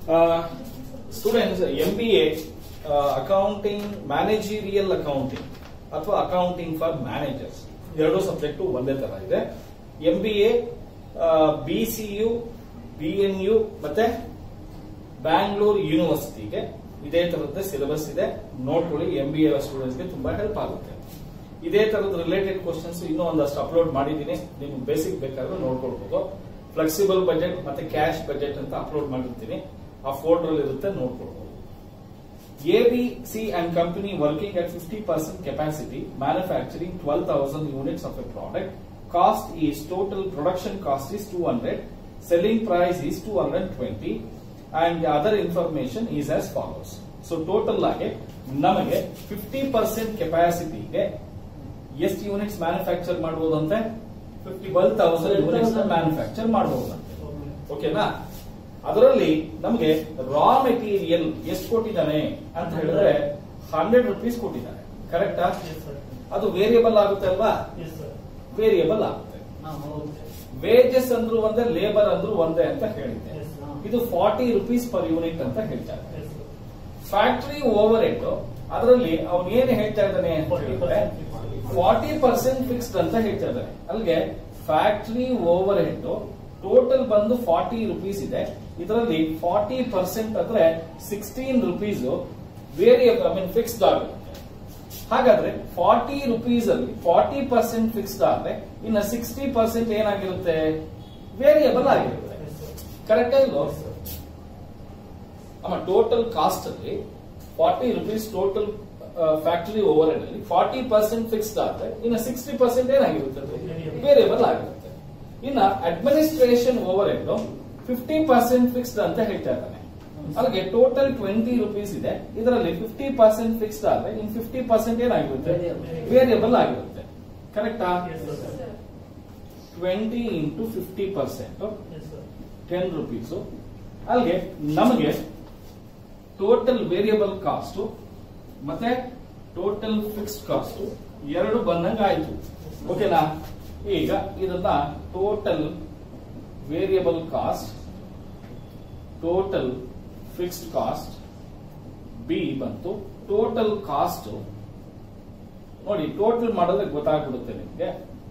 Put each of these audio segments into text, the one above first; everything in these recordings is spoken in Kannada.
Students M B A accounting managerial accounting ಅಥವಾ ಅಕೌಂಟಿಂಗ್ ಫಾರ್ ಮ್ಯಾನೇಜರ್ಸ್ ಎರಡು ಸಬ್ಜೆಕ್ಟ್ ಒಂದೇ ತರ ಇದೆ M B A B C U B N U ಮತ್ತೆ ಬ್ಯಾಂಗ್ಳೂರ್ ಯೂನಿವರ್ಸಿಟಿಗೆ ಇದೇ ತರದ ಸಿಲೆಬಸ್ ಇದೆ ನೋಡ್ಕೊಳ್ಳಿ ಎಂ ಬಿ ಎ ಸ್ಟೂಡೆಂಟ್ಸ್ಗೆ ತುಂಬಾ ಹೆಲ್ಪ್ ಆಗುತ್ತೆ ಇದೇ ತರದ ರಿಲೇಟೆಡ್ ಕ್ವಶನ್ಸ್ ಇನ್ನೂ ಒಂದಷ್ಟು ಅಪ್ಲೋಡ್ ಮಾಡಿದ್ದೀನಿ ನಿಮ್ಗೆ ಬೇಸಿಕ್ ಬೇಕಾದ್ರೆ ನೋಡ್ಕೊಳ್ಬಹುದು ಫ್ಲೆಕ್ಸಿಬಲ್ ಬಜೆಟ್ ಮತ್ತೆ ಕ್ಯಾಶ್ ಬಜೆಟ್ ಅಂತ ಅಪ್ಲೋಡ್ ಮಾಡಿರ್ತೀನಿ ಆ ಫೋಲ್ಡರ್ ಇರುತ್ತೆ ನೋಡ್ಕೊಳ್ಬಹುದು ABC and company working at 50% capacity, manufacturing 12,000 units of a product. Cost is total production cost is 200, selling price is 220, and the other information is as follows. So total ಆಗಿ ನಮಗೆ 50% ಕೆಪಾಸಿಟಿಗೆ ಎಷ್ಟು ಯೂನಿಟ್ಸ್ ಮ್ಯಾನುಫ್ಯಾಕ್ಚರ್ ಮಾಡಬಹುದಂತೆ ಟ್ವೆಲ್ ತೌಸಂಡ್ ಯೂನಿಟ್ಸ್ ಮ್ಯಾನುಫ್ಯಾಕ್ಚರ್ ಮಾಡಬಹುದಂತೆ ಓಕೆನಾ ಅದರಲ್ಲಿ ನಮಗೆ ರಾ ಮೆಟೀರಿಯಲ್ ಎಷ್ಟು ಕೊಟ್ಟಿದ್ದಾನೆ ಅಂತ ಹೇಳಿದ್ರೆ ಹಂಡ್ರೆಡ್ ರುಪೀಸ್ ಕೊಟ್ಟಿದ್ದಾನೆ ಕರೆಕ್ಟಾ ಅದು ವೇರಿಯಬಲ್ ಆಗುತ್ತೆ ಅಲ್ವಾ ವೇರಿಯಬಲ್ ಆಗುತ್ತೆ ವೇಜಸ್ ಅಂದ್ರು ಒಂದೇ ಲೇಬರ್ ಅಂದ್ರು ಒಂದೇ ಅಂತ ಹೇಳಿದ್ದೆ ಇದು ಫಾರ್ಟಿ ರುಪೀಸ್ ಪರ್ ಯೂನಿಟ್ ಅಂತ ಹೇಳ್ತಾರೆ ಫ್ಯಾಕ್ಟರಿ ಓವರ್ ಹೆಡ್ ಅದರಲ್ಲಿ ಅವನು ಏನು ಹೇಳ್ತಾ ಇದ್ದಾನೆ ಅಂತ ಹೇಳಿದ್ರೆ ಫಾರ್ಟಿ ಪರ್ಸೆಂಟ್ ಫಿಕ್ಸ್ಡ್ ಅಂತ ಹೇಳ್ತಾ ಇದ್ದಾನೆ ಅಲ್ಲಿಗೆ ಫ್ಯಾಕ್ಟರಿ ಓವರ್ ಹೆಡ್ ಟೋಟಲ್ ಬಂದು ಫಾರ್ಟಿ ರುಪೀಸ್ ಇದೆ ಇದರಲ್ಲಿ ಫಾರ್ಟಿ ಪರ್ಸೆಂಟ್ ಅಂದ್ರೆ sixteen rupees variable I mean fixed ಆಗುತ್ತೆ ಹಾಗಾದ್ರೆ ಫಾರ್ಟಿ ರುಪೀಸ್ ಅಲ್ಲಿ ಫಾರ್ಟಿ ಪರ್ಸೆಂಟ್ ಫಿಕ್ಸ್ಡ್ ಆದ್ರೆ ಇನ್ನ ಸಿಕ್ಸ್ಟಿ ಪರ್ಸೆಂಟ್ ಏನಾಗಿರುತ್ತೆ ವೇರಿಯಬಲ್ ಆಗಿರುತ್ತೆ ಕರೆಕ್ಟ್ ಇಲ್ವೋ ಅಮ್ಮ ಟೋಟಲ್ ಕಾಸ್ಟ್ ಅಲ್ಲಿ forty rupees total factory overhead ಅಲ್ಲಿ ಫಾರ್ಟಿ ಪರ್ಸೆಂಟ್ ಫಿಕ್ಸ್ಡ್ ಆದ್ರೆ ಇನ್ನು ಸಿಕ್ಸ್ಟಿ ಪರ್ಸೆಂಟ್ ಏನಾಗಿರುತ್ತೆ ವೇರಿಯಬಲ್ ಆಗಿರುತ್ತೆ ಇನ್ನ administration overhead fifty percent fixed ಅಂತ ಹೇಳ್ತಾ ಇದ್ದಾನೆ ಅಲ್ಲಿಗೆ ಟೋಟಲ್ ಟ್ವೆಂಟಿ ರುಪೀಸ್ ಇದೆ ಇದರಲ್ಲಿ ಫಿಫ್ಟಿ ಪರ್ಸೆಂಟ್ ಫಿಕ್ಸ್ಡ್ ಆದ್ರೆ ಇನ್ ಫಿಫ್ಟಿ ಪರ್ಸೆಂಟ್ ಏನಾಗಿರುತ್ತೆ ವೇರಿಯಬಲ್ ಆಗಿರುತ್ತೆ ಕರೆಕ್ಟಾ twenty into fifty percent ten rupees ಅಲ್ಲಿಗೆ ನಮಗೆ ಟೋಟಲ್ ವೇರಿಯಬಲ್ ಕಾಸ್ಟ್ ಮತ್ತೆ ಟೋಟಲ್ ಫಿಕ್ಸ್ಡ್ ಕಾಸ್ಟ್ ಎರಡು ಬಂದಂಗ ಆಯ್ತು ಓಕೆನಾ ಈಗ ಇದನ್ನ total variable cost total fixed cost B ಬಂತು ಟೋಟಲ್ ಕಾಸ್ಟ್ ನೋಡಿ ಟೋಟಲ್ ಮಾಡಿದ್ರೆ ಗೊತ್ತಾಗ್ಬಿಡುತ್ತೆ ನಿಮಗೆ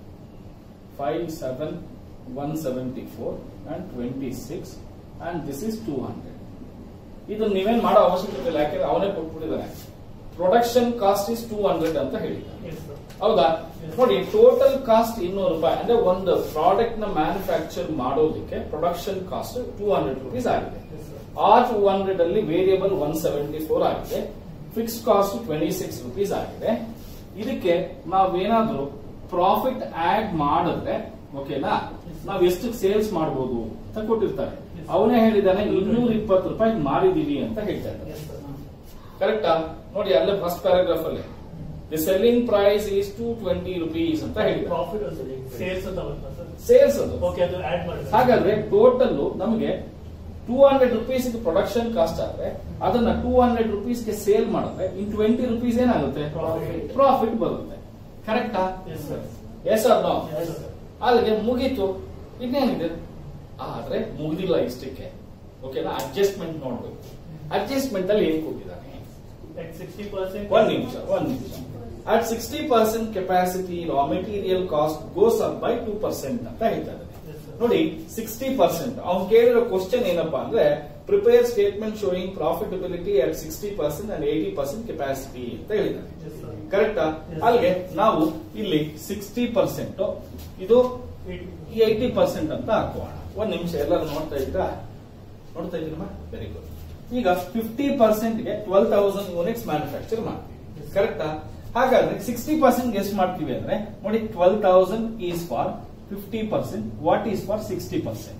five seven one seventy four and twenty six and this is two hundred ಇದನ್ನ ನೀವೇನ್ ಮಾಡೋ ಅವಶ್ಯಕತೆ ಇಲ್ಲ ಯಾಕೆಂದ್ರೆ ಅವನೇ ಕೊಟ್ಬಿಟ್ಟಿದ್ದಾನೆ production cost is two hundred ಅಂತ ಹೇಳಿದ್ದಾನೆ ಹೌದಾ ನೋಡಿ ಟೋಟಲ್ ಕಾಸ್ಟ್ ಇನ್ನೂರು ರೂಪಾಯಿ ಅಂದ್ರೆ ಒಂದು ಪ್ರಾಡಕ್ಟ್ ನ ಮ್ಯಾನುಫ್ಯಾಕ್ಚರ್ ಮಾಡೋದಕ್ಕೆ production cost two hundred rupees ಆಗಿದೆ ಆ ಟೂ ಹಂಡ್ರೆಡ್ ಅಲ್ಲಿ ವೇರಿಯಬಲ್ ಒನ್ ಸೆವೆಂಟಿ ಫೋರ್ ಆಗಿದೆ fix cost twenty six rupees ಆಗಿದೆ ಇದಕ್ಕೆ ನಾವೇನಾದ್ರೂ ಪ್ರಾಫಿಟ್ ಆಡ್ ಮಾಡಿದ್ರೆ ಓಕೆನಾ ನಾವ್ ಎಷ್ಟು ಸೇಲ್ಸ್ ಮಾಡಬಹುದು ಅಂತ ಕೊಟ್ಟಿರ್ತಾರೆ ಅವನೇ ಹೇಳಿದಾನೆ ಇನ್ನೂರ ಇಪ್ಪತ್ತು ರೂಪಾಯಿ ಮಾರಿದೀವಿ ಅಂತ ಹೇಳ್ತಾ ಇದ್ದಾರೆ ಕರೆಕ್ಟಾ ನೋಡಿ ಅಲ್ಲೇ ಫಸ್ಟ್ ಪ್ಯಾರಾಗ್ರಾಫ್ ಅಲ್ಲಿ the selling price is two twenty rupees ಅಂತ ಹೇಳಿದ್ದಾರೆ ಪ್ರಾಫಿಟ್ ಸೇಲ್ಸ್ ಅಂತ ಬರುತ್ತಾ ಸರ್ ಸೇಲ್ಸ್ ಅದು ಓಕೆ ಅದು ಆಡ್ ಮಾಡಿ ಹಾಗಾದ್ರೆ ಟೋಟಲ್ ನಮಗೆ two hundred rupees production cost ಆದ್ರೆ ಅದನ್ನ ಟೂ ಹಂಡ್ರೆಡ್ ರುಪೀಸ್ ಗೆ ಸೇಲ್ ಮಾಡಿದ್ರೆ ಇನ್ ಟ್ವೆಂಟಿ ರುಪೀಸ್ ಏನಾಗುತ್ತೆ Profit. ಪ್ರಾಫಿಟ್ ಬರುತ್ತೆ ಕರೆಕ್ಟಾ yes sir yes or no Yes, sir. ಅಲ್ಲಿಗೆ ಮುಗೀತು ಇನ್ನೇನಿದೆ ಆದ್ರೆ ಮುಗಿದಿಲ್ಲ ಇಷ್ಟಕ್ಕೆ ಓಕೆನಾ ಅಡ್ಜಸ್ಟ್ಮೆಂಟ್ ನೋಡ್ಬೇಕು ಅಡ್ಜಸ್ಟ್ಮೆಂಟ್ ಅಲ್ಲಿ ಏನ್ ಕೊಟ್ಟಿದ್ದಾನೆ At 60%. ಒಂದ್ ನಿಮಿಷ ಒಂದ್ ನಿಮಿಷ at sixty percent capacity raw material cost goes up by two percent ಅಂತ ಹೇಳ್ತಾ ಇದ್ದಾರೆ Yes, sir. ನೋಡಿ ಸಿಕ್ಸ್ಟಿ ಪರ್ಸೆಂಟ್ ಅವ್ನು ಕೇಳಿರೋ ಕ್ವಶನ್ ಏನಪ್ಪಾ ಅಂದ್ರೆ prepare statement showing profitability at sixty percent and eighty percent capacity ಅಂತ ಹೇಳಿದ್ದಾರೆ Yes, sir. ಕರೆಕ್ಟಾ Yes. ಅಲ್ಲಿಗೆ ನಾವು ಇಲ್ಲಿ ಸಿಕ್ಸ್ಟಿ ಪರ್ಸೆಂಟ್ ಇದು Eight- ಏಯ್ಟಿ ಪರ್ಸೆಂಟ್ ಅಂತ ಹಾಕೋಣ ಒಂದ್ ನಿಮಿಷ ಎಲ್ಲರೂ ನೋಡ್ತಾ ಇದ್ರಾ ನೋಡ್ತಾ ಇದ್ದೀರಮ್ಮ ವೆರಿ ಗುಡ್ ಈಗ ಫಿಫ್ಟಿ ಪರ್ಸೆಂಟ್ಗೆ ಟ್ವೆಲ್ ತೌಸಂಡ್ ಯೂನಿಟ್ಸ್ ಮ್ಯಾನುಫ್ಯಾಕ್ಚರ್ ಮಾಡ್ತೀವಿ Yes. ಕರೆಕ್ಟಾ ಹಾಗಾದ್ರೆ ಸಿಕ್ಸ್ಟಿ ಪರ್ಸೆಂಟ್ ಎಷ್ಟು ಮಾಡ್ತೀವಿ ಅಂದ್ರೆ ನೋಡಿ twelve thousand is for fifty percent what is for sixty percent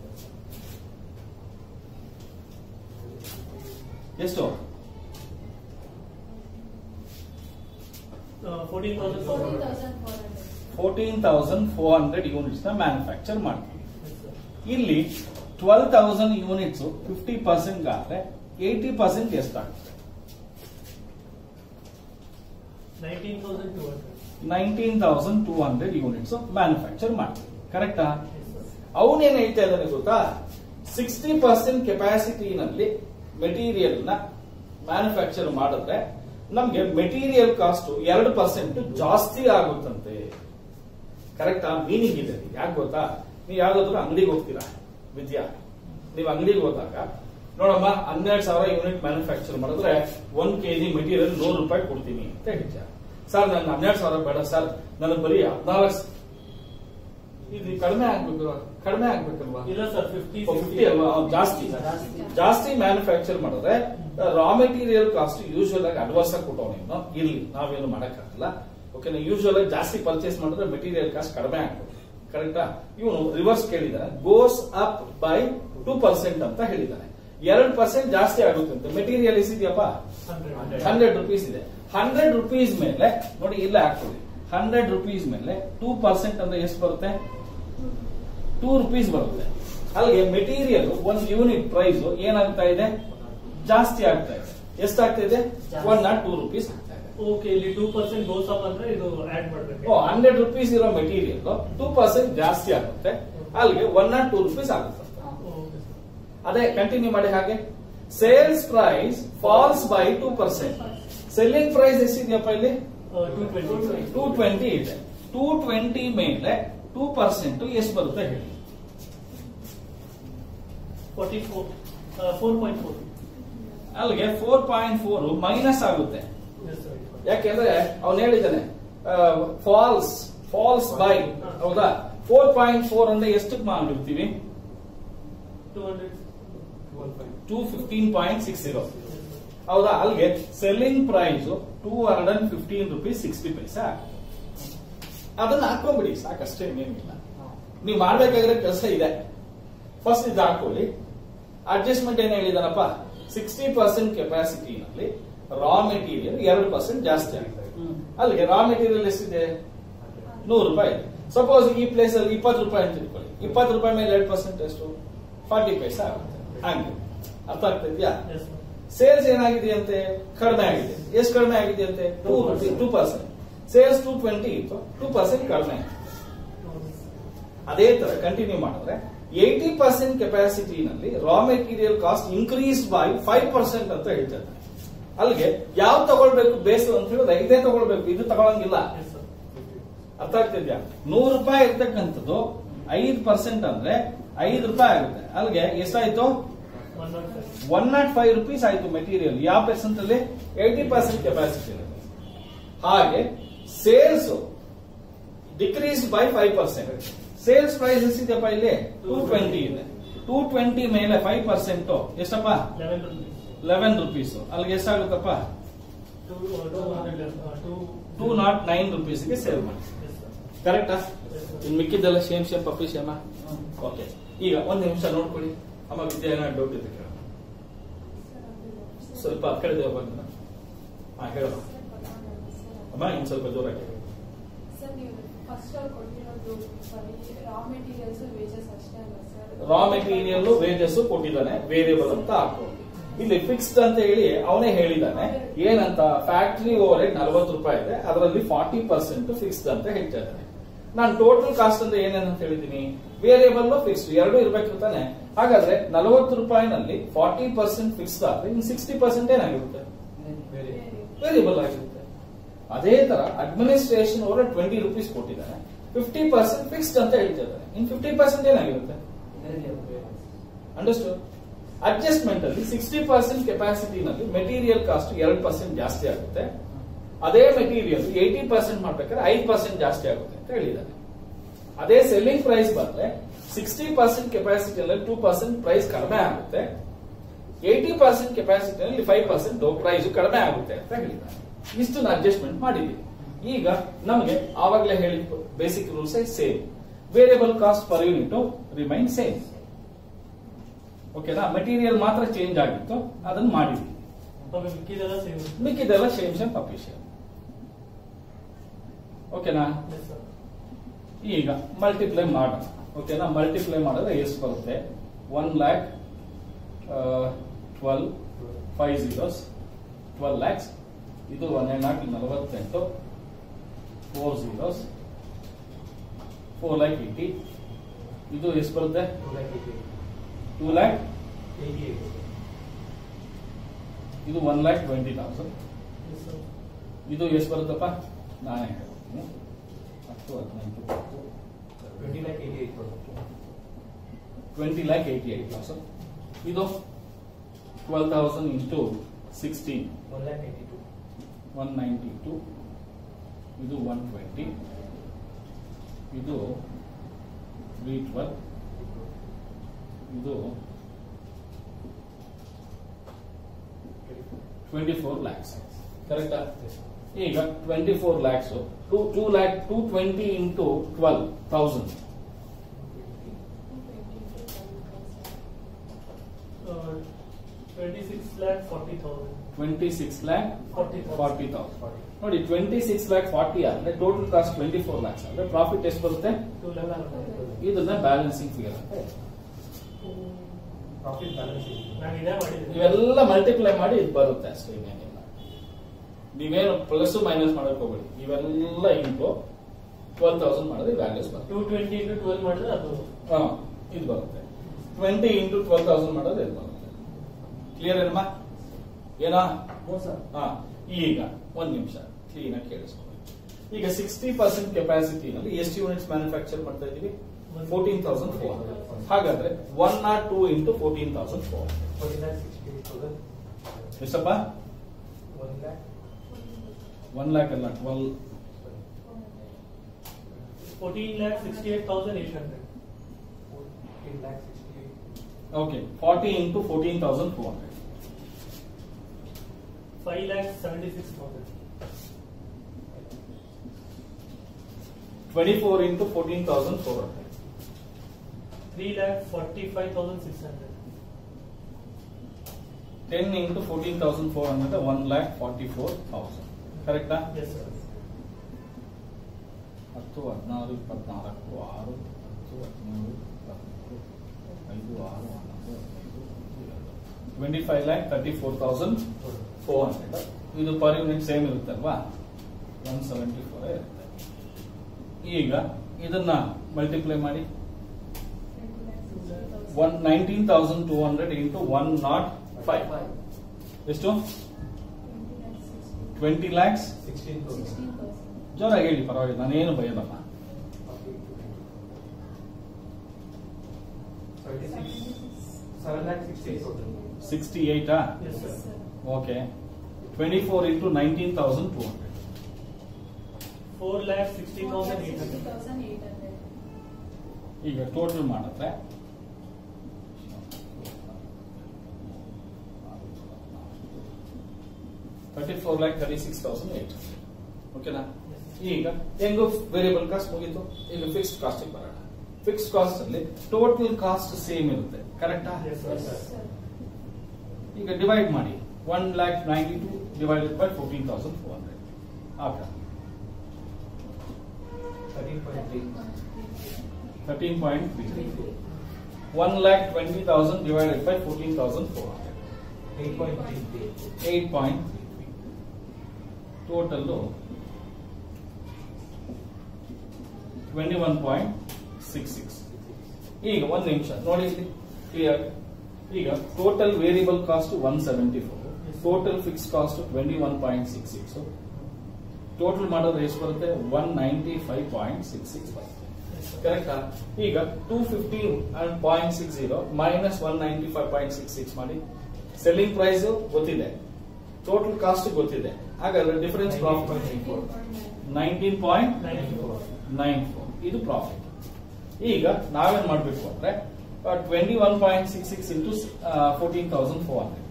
ಎಷ್ಟು Uh, 14,400. Fourteen thousand four hundred units ನ ಮ್ಯಾನುಫ್ಯಾಕ್ಚರ್ ಮಾಡ್ತೀವಿ Yes, sir. ಇಲ್ಲಿ twelve thousand units fifty percent ಆದ್ರೆ ಏಯ್ಟಿ ಪರ್ಸೆಂಟ್ ಎಷ್ಟಾಗುತ್ತೆ 19,200. Nineteen thousand two hundred units manufacture ಮಾಡ್ತೀವಿ ಕರೆಕ್ಟಾ Yes, sir. ಅವನೇನ್ ಹೇಳ್ತಾ ಇದ್ದಾನೆ ಗೊತ್ತಾ ಸಿಕ್ಸ್ಟಿ ಪರ್ಸೆಂಟ್ ಕೆಪಾಸಿಟಿನಲ್ಲಿ ಮೆಟೀರಿಯಲ್ ನ ಮ್ಯಾನುಫ್ಯಾಕ್ಚರ್ ಮಾಡಿದ್ರೆ ನಮ್ಗೆ ಮೆಟೀರಿಯಲ್ ಕಾಸ್ಟ್ ಎರಡು ಪರ್ಸೆಂಟ್ ಜಾಸ್ತಿ ಆಗುತ್ತಂತೆ ಕರೆಕ್ಟ್ ಆ ಮೀನಿಂಗ್ ಇದೆ ಯಾಕೆ ಗೊತ್ತಾ ನೀವು ಯಾವ್ದಾದ್ರು ಅಂಗಡಿಗೆ ಹೋಗ್ತೀರಾ ವಿದ್ಯಾ ನೀವು ಅಂಗಡಿಗೆ ಹೋದಾಗ ನೋಡಮ್ಮ ಹನ್ನೆರಡು ಸಾವಿರ ಯೂನಿಟ್ ಮ್ಯಾನುಫ್ಯಾಕ್ಚರ್ ಮಾಡಿದ್ರೆ ಒಂದ್ ಕೆಜಿ ಮೆಟೀರಿಯಲ್ ನೂರು ರೂಪಾಯಿ ಕೊಡ್ತೀನಿ ಅಂತ ಹೇಳ್ತಾರೆ ಸರ್ ನನ್ಗೆ ಹನ್ನೆರಡು ಸಾವಿರ ಬೇಡ ಸರ್ ನನಗೆ ಬರೀ ಹದಿನಾಲ್ಕು ಇದು ಕಡಿಮೆ ಆಗ್ಬೇಕು ಕಡಿಮೆ ಆಗ್ಬೇಕಲ್ವಾ ಇಲ್ಲ ಸರ್ ಫಿಫ್ಟಿ ಫಿಫ್ಟಿ ಅಲ್ವಾ ಅವ್ನು ಜಾಸ್ತಿ ಜಾಸ್ತಿ ಮ್ಯಾನುಫ್ಯಾಕ್ಚರ್ ಮಾಡಿದ್ರೆ ರಾ ಮೆಟೀರಿಯಲ್ ಕಾಸ್ಟ್ ಯೂಶುವಲ್ ಆಗಿ ಅಡ್ವಾನ್ಸ್ ಆಗಿ ಕೊಟ್ಟವನೇನು ಇರ್ಲಿ ನಾವೇನು ಮಾಡಕ್ಕಾಗಲ್ಲ ಓಕೆನಾ ಯೂಶುವಲ್ ಆಗಿ ಜಾಸ್ತಿ ಪರ್ಚೇಸ್ ಮಾಡಿದ್ರೆ ಮೆಟೀರಿಯಲ್ ಕಾಸ್ಟ್ ಕಡಿಮೆ ಆಗ್ತದೆ ಕರೆಕ್ಟಾ ಇವನು ರಿವರ್ಸ್ ಕೇಳಿದಾನೆ goes up by two percent ಅಂತ ಹೇಳಿದ್ದಾನೆ ಎರಡು ಪರ್ಸೆಂಟ್ ಜಾಸ್ತಿ ಆಗುತ್ತಂತೆ ಮೆಟೀರಿಯಲ್ ಎಷ್ಟಿದೆಯಪ್ಪ ಹಂಡ್ರೆಡ್ ರುಪೀಸ್ ಇದೆ ಹಂಡ್ರೆಡ್ ರುಪೀಸ್ ಮೇಲೆ ನೋಡಿ ಇಲ್ಲ ಹಾಕೊಳ್ಳಿ ಹಂಡ್ರೆಡ್ ರುಪೀಸ್ ಮೇಲೆ ಟೂ ಪರ್ಸೆಂಟ್ ಅಂದ್ರೆ ಎಷ್ಟು ಬರುತ್ತೆ ಟೂ ರುಪೀಸ್ ಬರುತ್ತೆ ಅಲ್ಲಿಗೆ ಮೆಟೀರಿಯಲ್ ಒಂದು ಯೂನಿಟ್ ಪ್ರೈಸ್ ಏನಾಗ್ತಾ ಇದೆ ಜಾಸ್ತಿ ಆಗ್ತಾ ಇದೆ ಎಷ್ಟಾಗ್ತಾ ಇದೆ ಒನ್ ನಾಟ್ ಟೂ ರುಪೀಸ್ ಆಗ್ತಾ ಇದೆ ಓಕೆ ಇಲ್ಲಿ ಟೂ ಪರ್ಸೆಂಟ್ ಗೋಸ್ ಅಪ್ ಅಂದ್ರೆ ಇದು ಆಡ್ ಮಾಡ್ಬೇಕು ಓ ಹಂಡ್ರೆಡ್ ರುಪೀಸ್ ಇರೋ ಮೆಟೀರಿಯಲ್ ಟೂ ಪರ್ಸೆಂಟ್ ಜಾಸ್ತಿ ಆಗುತ್ತೆ ಅಲ್ಲಿಗೆ ಒನ್ ನಾಟ್ ಟೂ ರುಪೀಸ್ ಆಗುತ್ತೆ ಅದೇ ಕಂಟಿನ್ಯೂ ಮಾಡಿ ಹಾಗೆ sales price falls by two percent selling price ಎಷ್ಟಿದೆಯಪ್ಪ ಇಲ್ಲಿ ಟೂ ಟ್ವೆಂಟಿ ಟೂ ಟ್ವೆಂಟಿ ಇದೆ ಟೂ ಟ್ವೆಂಟಿ ಮೇಲೆ ಟೂ ಪರ್ಸೆಂಟ್ ಎಷ್ಟು ಬರುತ್ತೆ ಹೇಳಿ forty four four point four ಅಲ್ಲಿಗೆ ಫೋರ್ ಪಾಯಿಂಟ್ ಫೋರ್ ಮೈನಸ್ ಆಗುತ್ತೆ ಎಸ್ ಸರ್ ಯಾಕೆಂದ್ರೆ ಅವನು ಹೇಳಿದ್ದಾನೆ ಫಾಲ್ಸ್ ಫಾಲ್ಸ್ ಬೈ ಹೌದಾ ಫೋರ್ ಪಾಯಿಂಟ್ ಫೋರ್ ಅಂದ್ರೆ ಎಷ್ಟಕ್ಕೆ ಮಾಡಿರ್ತೀವಿ two hundred two fifteen point six zero ಹೌದಾ ಅಲ್ಲಿಗೆ selling price two hundred and fifteen rupees sixty ಪೈಸಾ ಅದನ್ನ ಹಾಕೊಂಡ್ಬಿಡಿ ಸಾಕಷ್ಟೇ ಏನಿಲ್ಲ ನೀವು ಮಾಡ್ಬೇಕಾಗಿರೋ ಕೆಲಸ ಇದೆ ಫಸ್ಟ್ ಇದು ಹಾಕೊಳ್ಳಿ ಅಡ್ಜಸ್ಟ್ಮೆಂಟ್ ಏನ್ ಹೇಳಿದಾನಪ್ಪ ಸಿಕ್ಸ್ಟಿ ಪರ್ಸೆಂಟ್ ಕೆಪಾಸಿಟಿನಲ್ಲಿ ರಾ ಮೆಟೀರಿಯಲ್ ಎರಡು ಪರ್ಸೆಂಟ್ ಜಾಸ್ತಿ ಆಗ್ತದೆ ಅಲ್ಲಿಗೆ ರಾ ಮೆಟೀರಿಯಲ್ ಎಷ್ಟಿದೆ ನೂರು ರೂಪಾಯಿ ಸಪೋಸ್ ಈ ಪ್ಲೇಸ್ ಅಲ್ಲಿ ಇಪ್ಪತ್ತು ರೂಪಾಯಿ ಅಂತ ಇಟ್ಕೊಳ್ಳಿ ಇಪ್ಪತ್ತು ರೂಪಾಯಿ ಮೇಲೆ ಎರಡು ಪರ್ಸೆಂಟ್ ಎಷ್ಟು ಫಾರ್ಟಿ ಪೈಸಾ ಆಗುತ್ತೆ ಹಂಗೆ ಅರ್ಥ ಆಗ್ತಿದ್ಯಾ ಎಸ್ ಸೇಲ್ಸ್ ಏನಾಗಿದೆ ಅಂತೆ ಕಡಿಮೆ ಆಗಿದೆ ಎಷ್ಟು ಕಡಿಮೆ ಆಗಿದೆ ಅಂತೆ two two percent sales two twenty ಇತ್ತು ಟೂ ಪರ್ಸೆಂಟ್ ಕಡಿಮೆ ಆಗಿದೆ ಅದೇ ತರ ಕಂಟಿನ್ಯೂ ಮಾಡಿದ್ರೆ ಏಯ್ಟಿ ಪರ್ಸೆಂಟ್ ಕೆಪಾಸಿಟಿನಲ್ಲಿ raw material cost increase by five percent ಅಂತ ಹೇಳ್ತಾರೆ ಅಲ್ಲಿಗೆ ಯಾವ ತಗೊಳ್ಬೇಕು ಬೇಸು ಅಂತ ಹೇಳಿದ್ರೆ ಇದೇ ತಗೊಳ್ಬೇಕು ಇದು ತಗೊಳಂಗಿಲ್ಲ ಎಸ್ ಸರ್ ಅರ್ಥ ಆಗ್ತಿದ್ಯಾ ನೂರು ರೂಪಾಯಿ ಇರ್ತಕ್ಕಂಥದ್ದು ಐದು ಪರ್ಸೆಂಟ್ ಅಂದ್ರೆ ಐದು ರೂಪಾಯಿ ಆಗುತ್ತೆ ಅಲ್ಲಿಗೆ ಎಷ್ಟಾಯ್ತು one not five one not five rupees ಆಯ್ತು ಮೆಟೀರಿಯಲ್ ಯಾವ ಪರ್ಸೆಂಟ್ ಅಲ್ಲಿ ಏಯ್ಟಿ ಪರ್ಸೆಂಟ್ ಕೆಪಾಸಿಟಿ ಹಾಗೆ sales decrease by five percent sales price ಎಷ್ಟಿದೆಯಪ್ಪ ಇಲ್ಲಿ ಟೂ ಟ್ವೆಂಟಿ ಇದೆ ಟೂ ಟ್ವೆಂಟಿ ಮೇಲೆ ಫೈವ್ ಪರ್ಸೆಂಟ್ ಎಷ್ಟಪ್ಪ ಲೆವೆನ್ ರುಪೀಸ್ ಲೆವೆನ್ ರುಪೀಸ್ ಅಲ್ಲಿಗೆ ಎಷ್ಟಾಗುತ್ತಪ್ಪ two two hundred two two not nine ರುಪೀಸ್ಗೆ ಸೇಲ್ ಮಾಡಿ ಎಸ್ ಸರ್ ಕರೆಕ್ಟಾ ಎಸ್ ಸರ್ ಇನ್ ಮಿಕ್ಕಿದ್ದೆಲ್ಲ shame shame puppy shame okay ಈಗ ಒಂದ್ ನಿಮಿಷ ನೋಡ್ಕೊಳ್ಳಿ ಅಮ್ಮ ವಿದ್ಯಾ ಏನೋ ಡೌಟ್ ಇದೆ ಕೇಳೋಣ ಸ್ವಲ್ಪ ಆ ಕಡೆ ಬಂದ ಹಾ ಹೇಳೋಣ ಅಮ್ಮ ಇನ್ ಸ್ವಲ್ಪ ಜೋರಾಗಿ ಹೇಳಿ. ಸರ್ ನೀವು ಫಸ್ಟ್ ಅವ್ರು ಕೊಟ್ಟಿರೋದು ಬರೀ ರಾ ಮೆಟೀರಿಯಲ್ಸ್ ವೇಜಸ್ ಅಷ್ಟೇ ಅಲ್ಲ ಸರ್ ರಾ ಮೆಟೀರಿಯಲ್ ವೇಜಸ್ ಕೊಟ್ಟಿದ್ದಾನೆ ವೇರಿಯಬಲ್ ಅಂತ ಹಾಕೋ ಇಲ್ಲಿ ಫಿಕ್ಸ್ಡ್ ಅಂತ ಹೇಳಿ ಅವನೇ ಹೇಳಿದ್ದಾನೆ ಏನಂತ ಫ್ಯಾಕ್ಟರಿ ಓವರ್ ಹೆಡ್ ನಲವತ್ತು ರೂಪಾಯಿ ಇದೆ ಅದರಲ್ಲಿ ಫಾರ್ಟಿ ಪರ್ಸೆಂಟ್ ಫಿಕ್ಸ್ಡ್ ಅಂತ ಹೇಳ್ತಾ ಇದ್ದಾನೆ ನಾನು ಟೋಟಲ್ ಕಾಸ್ಟ್ ಅಂತ ಏನೇನಂತ ಹೇಳಿದೀನಿ ವೇರಿಯಬಲ್ ಫಿಕ್ಸ್ಡ್ ಎರಡು ಇರ್ಬೇಕು ತಾನೆ ಹಾಗಾದ್ರೆ ನಲವತ್ತು ರೂಪಾಯಿನಲ್ಲಿ ಫಾರ್ಟಿ ಪರ್ಸೆಂಟ್ ಫಿಕ್ಸ್ಡ್ ಆದ್ರೆ ಇನ್ ಸಿಕ್ಸ್ಟಿ ಪರ್ಸೆಂಟ್ ಏನಾಗಿರುತ್ತೆ ವೇರಿಯಬಲ್ ಆಗಿರುತ್ತೆ ಅದೇ ತರ ಅಡ್ಮಿನಿಸ್ಟ್ರೇಷನ್ ಅವರ ಟ್ವೆಂಟಿ ರುಪೀಸ್ ಕೊಟ್ಟಿದ್ದಾನೆ ಫಿಫ್ಟಿ ಪರ್ಸೆಂಟ್ ಫಿಕ್ಸ್ಡ್ ಅಂತ ಹೇಳ್ತಾ ಇದ್ದಾನೆ ಇನ್ ಫಿಫ್ಟಿ ಪರ್ಸೆಂಟ್ ಏನಾಗಿರುತ್ತೆ ಅಂಡರ್ಸ್ಟೂಡ್ ಅಡ್ಜಸ್ಟ್ಮೆಂಟ್ ಅಲ್ಲಿ ಸಿಕ್ಸ್ಟಿ ಪರ್ಸೆಂಟ್ ಕೆಪಾಸಿಟಿನಲ್ಲಿ ಮೆಟೀರಿಯಲ್ ಕಾಸ್ಟ್ ಎರಡು ಪರ್ಸೆಂಟ್ ಜಾಸ್ತಿ ಆಗುತ್ತೆ ಅದೇ ಮೆಟೀರಿಯಲ್ ಏಯ್ಟಿ ಪರ್ಸೆಂಟ್ ಮಾಡ್ಬೇಕಾದ್ರೆ ಐದು ಪರ್ಸೆಂಟ್ ಜಾಸ್ತಿ ಆಗುತ್ತೆ ಅಂತ ಹೇಳಿದ್ದಾನೆ ಅದೇ ಸೆಲ್ಲಿಂಗ್ ಪ್ರೈಸ್ ಬಂದ್ರೆ ಸಿಕ್ಸ್ಟಿ ಪರ್ಸೆಂಟ್ ಕೆಪಾಸಿಟಿಯಲ್ಲಿ ಟೂ ಪರ್ಸೆಂಟ್ ಪ್ರೈಸ್ ಕಡಿಮೆ ಆಗುತ್ತೆ ಏಯ್ಟಿ ಪರ್ಸೆಂಟ್ ಕೆಪಾಸಿಟಿನಲ್ಲಿ ಫೈವ್ ಪರ್ಸೆಂಟ್ ಪ್ರೈಸ್ ಕಡಿಮೆ ಆಗುತ್ತೆ ಅಂತ ಹೇಳಿದ್ದಾನೆ ಇಷ್ಟನ್ನ ಅಡ್ಜಸ್ಟ್ಮೆಂಟ್ ಮಾಡಿದ್ದೀವಿ ಈಗ ನಮಗೆ ಆವಾಗಲೇ ಹೇಳಿದ basic rules same variable cost per unit remain same ಓಕೆನಾ ಮೆಟೀರಿಯಲ್ ಮಾತ್ರ ಚೇಂಜ್ ಆಗಿತ್ತು ಅದನ್ನ ಮಾಡಿದ್ವಿ ಅವಾಗ ಮಿಕ್ಕಿದೆಲ್ಲ ಸೇಮ್ ಮಿಕ್ಕಿದೆಲ್ಲ ಸೇಮ್ ಸೇಮ್ ಪಪ್ಪಿ ಸೇಮ್ ಓಕೆನಾ ಎಸ್ ಸರ್ ಈಗ ಮಲ್ಟಿಪ್ಲೈ ಮಾಡೋಣ ಓಕೆನಾ ಮಲ್ಟಿಪ್ಲೈ ಮಾಡಿದ್ರೆ ಎಷ್ಟು ಬರುತ್ತೆ one lakh twelve five zeros twelve lakhs ಇದು ಒಂದೇ ನಾಲ್ಕು ನಲವತ್ತೆಂಟು four zeros four lakh eighty ಇದು ಎಷ್ಟು ಬರುತ್ತೆ ಟೂ ಲ್ಯಾಕ್ ಏಯ್ಟಿ ಏಟ್ ಇದು one lakh twenty thousand yes sir ಇದು ಎಷ್ಟು ಬರುತ್ತಪ್ಪ ನಾನೇ ಹೇಳ್ತೀನಿ ಹತ್ತು ಹದಿನೆಂಟು twenty lakh eighty eight twenty lakh eighty eight thousand ಇದು twelve thousand into sixteen one lakh eighty two one ninety two ಇದು ಒನ್ ಟ್ವೆಂಟಿ ಇದು ತ್ರೀ ಟ್ವೆಲ್ ಇದು ಟ್ವೆಂಟಿ ಫೋರ್ ಲ್ಯಾಕ್ಸ್ ಕರೆಕ್ಟಾ ಈಗ twenty four lakhs two two lakh two twenty into twelve thousand twenty six lakh forty thousand twenty six lakh forty forty thousand ನೋಡಿ ಟ್ವೆಂಟಿ ಸಿಕ್ಸ್ ಲ್ಯಾಕ್ ಫಾರ್ಟಿ ಆದ್ರೆ total cost twenty four lakhs ಅಂದ್ರೆ ಪ್ರಾಫಿಟ್ ಎಷ್ಟು ಬರುತ್ತೆ ಟೂ ಲ್ಯಾಕ್ ಇದನ್ನ ಬ್ಯಾಲೆನ್ಸಿಂಗ್ ಫಿಗರ್ ಅಂತ ಹೇಳ್ತಾರೆ. ಪ್ರಾಫಿಟ್ ಬ್ಯಾಲೆನ್ಸ್ ನಾನು ಇದೇ ಮಾಡಿದ್ದೀನಿ ಇವೆಲ್ಲ ಮಲ್ಟಿಪ್ಲೈ ಮಾಡಿ ಇದು ಬರುತ್ತೆ ಅಷ್ಟೇ ಇನ್ನೇನಿಲ್ಲ ನೀವೇನು ಪ್ಲಸ್ ಮೈನಸ್ ಮಾಡಕ್ ಹೋಗ್ಬೇಡಿ ಇವೆಲ್ಲ ಇಂಟು ಟ್ವೆಲ್ ತೌಸಂಡ್ ಮಾಡಿದ್ರೆ ವ್ಯಾಲ್ಯೂಸ್ ಬರುತ್ತೆ ಟೂ ಟ್ವೆಂಟಿ ಇಂಟು ಟ್ವೆಲ್ ಮಾಡಿದ್ರೆ ಅದು ಹಾ ಇದು ಬರುತ್ತೆ ಟ್ವೆಂಟಿ ಇಂಟು ಟ್ವೆಲ್ ತೌಸಂಡ್ ಮಾಡೋದು ಇದು ಬರುತ್ತೆ ಕ್ಲಿಯರ್ ಏನಮ್ಮ ಏನಾ ಹಾ ಈಗ ಒಂದ್ ನಿಮಿಷ ಕ್ಲೀನ್ ಆಗಿ ಕೇಳಿಸ್ಕೊಳ್ಳಿ ಈಗ ಸಿಕ್ಸ್ಟಿ ಪರ್ಸೆಂಟ್ ಕೆಪಾಸಿಟಿನಲ್ಲಿ ಎಷ್ಟು ಯೂನಿಟ್ಸ್ ಮ್ಯಾನುಫ್ಯಾಕ್ಚರ್ ಮಾಡ್ತಾ ಇದೀವಿ ಫೋರ್ಟೀನ್ ತೌಸಂಡ್ ಫೋರ್ ಹಾಗಾದ್ರೆ one not two into fourteen thousand four forty lakh sixty eight thousand ಎಷ್ಟಪ್ಪ ಒನ್ ಲ್ಯಾಕ್ ಒನ್ ಲ್ಯಾಕ್ ಅಲ್ಲ twelve fourteen lakh sixty eight thousand eight hundred fourteen lakh sixty eight okay forty into fourteen thousand four hundred five lakh seventy six thousand twenty four into fourteen thousand four hundred three lakh forty five thousand six hundred ten into fourteen thousand four hundred one lakh forty four thousand ಕರೆಕ್ಟಾ ಎಸ್ ಸರ್ ಹತ್ತು ಹದಿನಾರು ಇಪ್ಪತ್ನಾಲ್ಕು ಆರು ಹತ್ತು ಹದಿನೇಳು ಇಪ್ಪತ್ಮೂರು ಐದು ಆರು ಹನ್ನೊಂದು ಹದಿನೈದು twenty five lakh thirty four thousand four hundred ಇದು ಪರ್ ಯೂನಿಟ್ ಸೇಮ್ ಇರುತ್ತಲ್ವಾ ಒನ್ ಸೆವೆಂಟಿ ಫೋರ್ ಇರುತ್ತೆ ಈಗ ಇದನ್ನ ಮಲ್ಟಿಪ್ಲೈ ಮಾಡಿ one nineteen thousand two hundred into one not five ಎಷ್ಟು ಟ್ವೆಂಟಿ ಲ್ಯಾಕ್ಸ್ ಸಿಕ್ಸ್ಟೀನ್ ತೌಸಂಡ್ ಜೋರಾಗಿ ಹೇಳಿ ಪರವಾಗಿಲ್ಲ ನಾನೇನು ಬಯಲಮ್ಮ seventy six seven lakh sixty thousand sixty ಏಟಾ yes sir okay twenty four into nineteen thousand two hundred four lakh sixty thousand eight hundred ಈಗ ಟೋಟಲ್ ಮಾಡಿದ್ರೆ thirty four lakh thirty six thousand eight ಓಕೆನಾ ಈಗ ಹೆಂಗು ವೇರಿಯಬಲ್ ಕಾಸ್ಟ್ ಮುಗೀತು ಈಗ ಫಿಕ್ಸ್ಡ್ ಕಾಸ್ಟ್ ಬರೋಣ ಫಿಕ್ಸ್ಡ್ ಕಾಸ್ಟ್ ಅಲ್ಲಿ ಟೋಟಲ್ ಕಾಸ್ಟ್ ಸೇಮ್ ಇರುತ್ತೆ ಕರೆಕ್ಟಾ Yes, sir. ಈಗ ಡಿವೈಡ್ ಮಾಡಿ one lakh ninety two divided by fourteen thousand four hundred ಆಗ thirteen point three thirteen point three one lakh twenty thousand divided by fourteen thousand four hundred eight point three three eight point total twenty one point six six ಈಗ ಒಂದು ನಿಮಿಷ ನೋಡಿ ಇಲ್ಲಿ ಕ್ಲಿಯರ್ ಈಗ total variable cost one seventy four total fix cost twenty one point six six total ಮಾಡಿದ್ರೆ ಎಷ್ಟು ಬರುತ್ತೆ one ninety five point six six ಬರುತ್ತೆ ಕರೆಕ್ಟಾ ಈಗ two fifty and point six zero minus one ninety five point six six ಮಾಡಿ ಸೆಲ್ಲಿಂಗ್ ಪ್ರೈಸ್ ಗೊತ್ತಿದೆ ಟೋಟಲ್ ಕಾಸ್ಟ್ ಗೊತ್ತಿದೆ ಹಾಗಾದ್ರೆ difference profit nineteen point nine four nine four ಇದು ಪ್ರಾಫಿಟ್ ಈಗ ನಾವೇನ್ ಮಾಡ್ಬೇಕು ಅಂದ್ರೆ twenty one point six six into fourteen thousand four hundred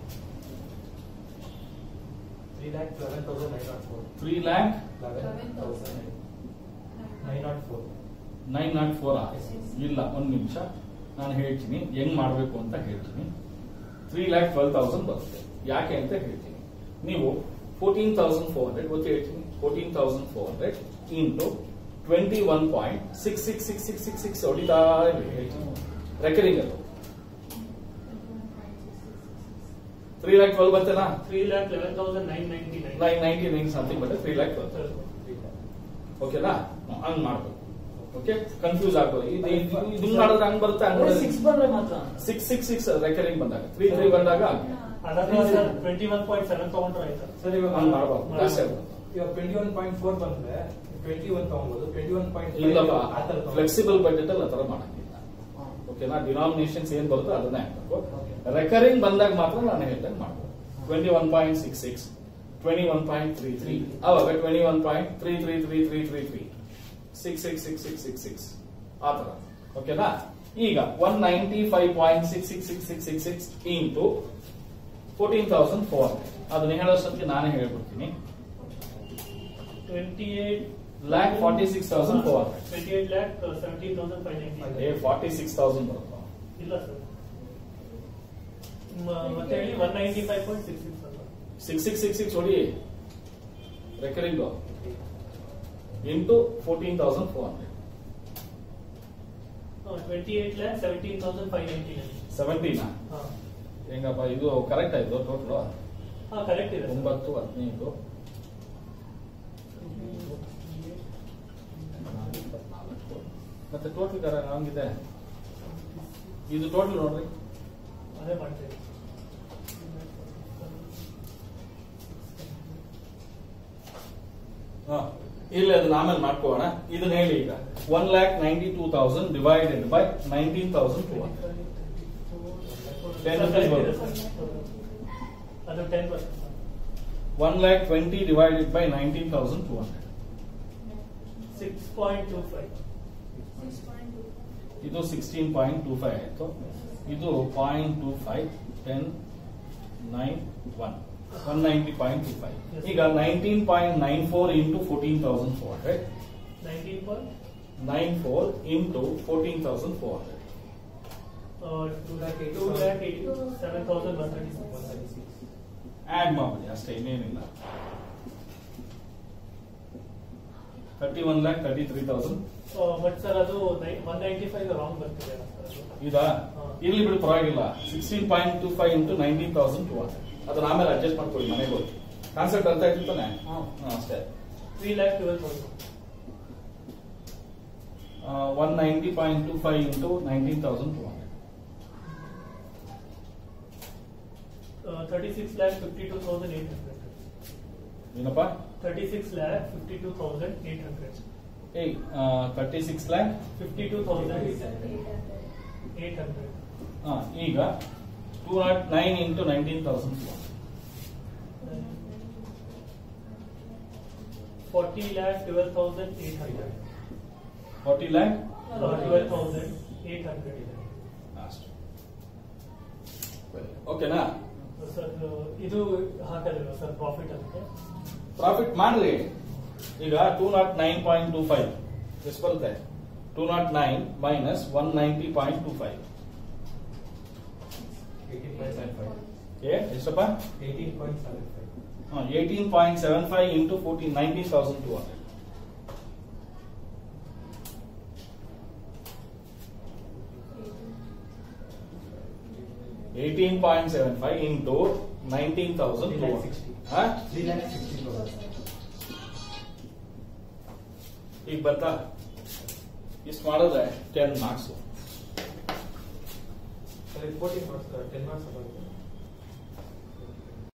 three lakh eleven thousand nine not four three lakh eleven thousand nine not four nine not four ಇಲ್ಲ ಒಂದ್ ನಿಮಿಷ ನಾನು ಹೇಳ್ತೀನಿ ಹೆಂಗ್ ಮಾಡ್ಬೇಕು ಅಂತ ಹೇಳ್ತೀನಿ ತ್ರೀ ಲ್ಯಾಕ್ ಟ್ವೆಲ್ ತೌಸಂಡ್ ಬರುತ್ತೆ ಯಾಕೆ ಅಂತ ಹೇಳ್ತೀನಿ ನೀವು ಫೋರ್ಟೀನ್ ತೌಸಂಡ್ ಫೋರ್ ಹಂಡ್ರೆಡ್ ಗೊತ್ತು ಹೇಳ್ತೀನಿ fourteen thousand four hundred into twenty one point six six six six six six ಹೊಡಿತಾ ಇರ್ಲಿ ಹೇಳ್ತೀನಿ ರೆಕರಿಂಗ್ ಅದು ತ್ರೀ ಲ್ಯಾಕ್ ಟ್ವೆಲ್ ಬರ್ತೇನಾ three lakh eleven thousand nine ninety nine nine ninety nine something ಬರುತ್ತೆ ತ್ರೀ ಲ್ಯಾಕ್ ಟ್ವೆಲ್ ಓಕೆನಾ ಹಂಗ್ ಮಾಡ್ಬೇಕು ಓಕೆ ಕನ್ಫ್ಯೂಸ್ ಆಗ್ಬೋದು ಇದು ಇದು- ಇದು ಮಾಡಿದ್ರೆ ಹಂಗ್ ಬರುತ್ತೆ ಹಂಗ್ ಸಿಕ್ಸ್ ಬಂದ್ರೆ ಮಾತ್ರ ಸಿಕ್ಸ್ ಸಿಕ್ಸ್ ಸಿಕ್ಸ್ ರೆಕರಿಂಗ್ ಬಂದಾಗ ತ್ರೀ ತ್ರೀ ಬಂದಾಗ ಅದಾದ್ರೆ sir twenty one point seven ತಗೊಂಡ್ರೆ ಆಯ್ತಾ ಸರ್ ಇವಾಗ ಹಂಗ್ ಮಾಡಬಾರ್ದು ಜಾಸ್ತಿ ಆಗ್ಬೋದು ಇವಾಗ ಟ್ವೆಂಟಿ ಒನ್ ಪಾಯಿಂಟ್ ಫೋರ್ ಬಂದ್ರೆ ಟ್ವೆಂಟಿ ಒನ್ ತಗೊಬೋದು ಟ್ವೆಂಟಿ ಒನ್ ಪಾಯಿಂಟ್ ಇಲ್ಲಪ್ಪ ಫ್ಲೆಕ್ಸಿಬಲ್ ಬಜೆಟ್ ಅಲ್ಲಿ ಆತರ ಮಾಡಂಗಿಲ್ಲ ಓಕೆನಾ ಡಿನಾಮಿನೇಷನ್ಸ್ ಏನ್ ಬರುತ್ತೋ ಅದನ್ನೇ ಹಾಕ್ಬೇಕು ರೆಕರಿಂಗ್ ಬಂದಾಗ ಮಾತ್ರ ನಾನು ಹೇಳ್ದಂಗೆ ಮಾಡ್ಬೋದು twenty one point six six twenty one point three three ಅವಾಗ twenty one point three three three three three three six six six six six six ಆ ತರ ಓಕೆನಾ ಈಗ one ninety five point six six six six six six into fourteen thousand four ಅದನ್ನ ಹೇಳೋಷ್ಟೊತ್ತಿಗೆ ನಾನೇ ಹೇಳ್ಬಿಡ್ತೀನಿ twenty eight lakh forty six thousand four hundred twenty eight lakh seventeen thousand five ninety ಏ ಫಾರ್ಟಿ ಸಿಕ್ಸ್ ತೌಸಂಡ್ ಬರುತ್ತಾ ಇಲ್ಲ ಸರ್ ಮತ್ತೆ ಹೇಳಿ one ninety five point six six ಅಲ್ಲ ಸಿಕ್ಸ್ ಸಿಕ್ಸ್ ಸಿಕ್ಸ್ ಸಿಕ್ಸ್ ಹೊಡಿ recurring into fourteen thousand four hundred twenty eight lakh seventeen thousand five ninety nine ಸೆವೆಂಟೀನಾ ಹಾ ಹೆಂಗಪ್ಪ ಇದು ಕರೆಕ್ಟ್ ಆಯ್ತು ಟೋಟಲ್ ಹಾ ಕರೆಕ್ಟ್ ಇದೆ ಸರ್. ಒಂಬತ್ತು ಹದಿನೈದು ಇಪ್ಪತ್ನಾಲ್ಕು ಮತ್ತೆ ಟೋಟಲ್ ಕರ ಹಂಗಿದೆ ಇದು ಟೋಟಲ್ ನೋಡ್ರಿ ಅದೇ ಮಾಡ್ತೇವೆ ಹಾ. ಇಲ್ಲ ಅದನ್ನ ಆಮೇಲೆ ಮಾಡ್ಕೋಣ ಇದನ್ನ ಹೇಳಿ ಈಗ one lakh ninety two thousand divided by nineteen thousand two hundred Ten sir, rupees correct ಇದೆ ಬರುತ್ತೆ. ಸರ್. ಅದು ten percent one lakh twenty divided by nineteen thousand two hundred six point two five six point two ಇದು ಸಿಕ್ಸ್ಟೀನ್ ಪಾಯಿಂಟ್ ಟೂ ಫೈವ್ ಆಯ್ತು ಇದು point two five ten nine one one ninety point two five ಈಗ nineteen point nine four into fourteen thousand four hundred nineteen point nine four into fourteen thousand four hundred two lakh two lakh eighty seven thousand one thirty six add ಮಾಡಿ ಅಷ್ಟೇ ಇನ್ನೇನಿಲ್ಲ thirty one lakh thirty three thousand but sir ಅದು ಒನ್ ನೈಂಟಿ ಫೈವ್ ರಾಂಗ್ ಬರ್ತಿದೆ ಸರ್ ಅದು. ಇದಾ ಹಾ. ಇರ್ಲಿ ಬಿಡು ಪರವಾಗಿಲ್ಲ sixteen point two five into nineteen thousand two hundred ಅದನ್ನ ಆಮೇಲೆ ಅಡ್ಜಸ್ಟ್ ಮಾಡ್ಕೊಳ್ಳಿ ಮನೆಗೆ ಹೋಗಿ ಕಾನ್ಸೆಪ್ಟ್ ಅರ್ಥ ಆಯ್ತು ತಾನೆ ಹಾ. ಹಾ, ಅಷ್ಟೇ three lakh twelve thousand one ninety point two five into nineteen thousand two hundred thirty six lakh fifty two thousand eight hundred ಏನಪ್ಪ thirty six lakh fifty two thousand eight hundred ಏಯ್ thirty six lakh fifty two thousand eight hundred eight hundred ಈಗ two not nine into nineteen thousand two forty lakh twelve thousand eight hundred forty lakh twelve thousand eight hundred ಇದೆ ಅಷ್ಟು ಓಕೆನಾ ಸರ್ ಇದು ಹಾಕಲಿಲ್ಲ ಸರ್ ಪ್ರಾಫಿಟ್ ಅಂತ ಪ್ರಾಫಿಟ್ ಮಾಡ್ರಿ ಈಗ two not nine point two five ಎಷ್ಟು ಬರುತ್ತೆ two not nine minus one ninety point two five eighteen point seven five ಏ ಎಷ್ಟಪ್ಪ eighteen point seven five eighteen point seven five into fourteen nineteen thousand two hundred eighteen point seven five into nineteen thousand two three lakh sixty ಈಗ ಬರ್ತಾ ಇಷ್ಟು ಮಾಡಿದ್ರೆ ten marks sir fourteen marks ten marks ಬರುತ್ತೆ